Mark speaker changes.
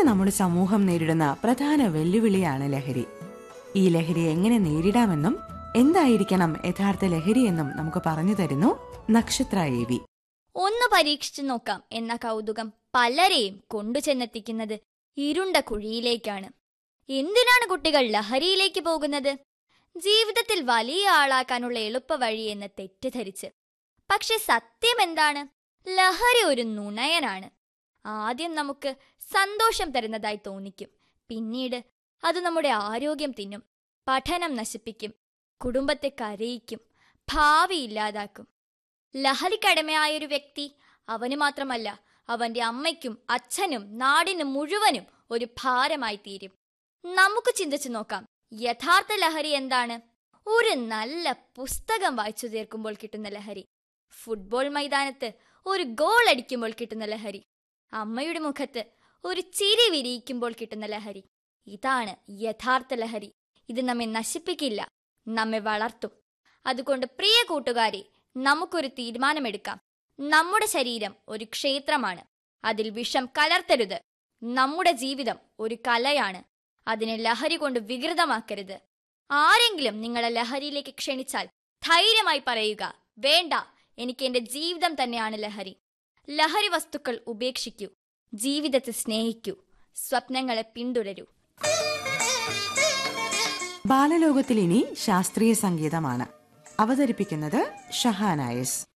Speaker 1: നമ്മുടെ സമൂഹം നേരിടുന്ന പ്രധാന വെല്ലുവിളിയാണ് ലഹരി ഈ ലഹരി എങ്ങനെ നേരിടാമെന്നും എന്തായിരിക്കണം യഥാർത്ഥ ലഹരി എന്നും നമുക്ക് പറഞ്ഞു തരുന്നു നക്ഷത്ര എ വി
Speaker 2: ഒന്ന് പരീക്ഷിച്ചു നോക്കാം എന്ന കൗതുകം പലരെയും കൊണ്ടുചെന്നെത്തിക്കുന്നത് ഇരുണ്ട കുഴിയിലേക്കാണ് എന്തിനാണ് കുട്ടികൾ ലഹരിയിലേക്ക് പോകുന്നത് ജീവിതത്തിൽ വലിയ ആളാക്കാനുള്ള എളുപ്പ വഴിയെന്ന് തെറ്റിദ്ധരിച്ച് പക്ഷെ സത്യം എന്താണ് ലഹരി ഒരു നുണയനാണ് ആദ്യം നമുക്ക് സന്തോഷം തരുന്നതായി തോന്നിക്കും പിന്നീട് അത് നമ്മുടെ ആരോഗ്യം തിന്നും പഠനം നശിപ്പിക്കും കുടുംബത്തെ കരയിക്കും ഭാവി ഇല്ലാതാക്കും ലഹരിക്കടമയായൊരു വ്യക്തി അവന് മാത്രമല്ല അവന്റെ അമ്മയ്ക്കും അച്ഛനും നാടിനും മുഴുവനും ഒരു ഭാരമായി തീരും നമുക്ക് ചിന്തിച്ചു നോക്കാം യഥാർത്ഥ ലഹരി എന്താണ് ഒരു നല്ല പുസ്തകം വായിച്ചു തീർക്കുമ്പോൾ കിട്ടുന്ന ലഹരി ഫുട്ബോൾ മൈതാനത്ത് ഒരു ഗോൾ അടിക്കുമ്പോൾ കിട്ടുന്ന ലഹരി അമ്മയുടെ മുഖത്ത് ഒരു ചിരി വിരിയിക്കുമ്പോൾ കിട്ടുന്ന ലഹരി ഇതാണ് യഥാർത്ഥ ലഹരി ഇത് നമ്മെ നശിപ്പിക്കില്ല നമ്മെ വളർത്തും അതുകൊണ്ട് പ്രിയ കൂട്ടുകാരെ നമുക്കൊരു തീരുമാനമെടുക്കാം നമ്മുടെ ശരീരം ഒരു ക്ഷേത്രമാണ് അതിൽ വിഷം കലർത്തരുത് നമ്മുടെ ജീവിതം ഒരു കലയാണ് അതിനെ ലഹരി കൊണ്ട് വികൃതമാക്കരുത് ആരെങ്കിലും നിങ്ങളെ ലഹരിയിലേക്ക് ക്ഷണിച്ചാൽ ധൈര്യമായി പറയുക വേണ്ട എനിക്ക് എന്റെ ജീവിതം തന്നെയാണ് ലഹരി ലഹരി വസ്തുക്കൾ ഉപേക്ഷിക്കൂ ജീവിതത്തെ സ്നേഹിക്കൂ സ്വപ്നങ്ങളെ പിന്തുടരൂ
Speaker 1: ബാലലോകത്തിൽ ഇനി ശാസ്ത്രീയ സംഗീതമാണ് അവതരിപ്പിക്കുന്നത് ഷഹാനായസ്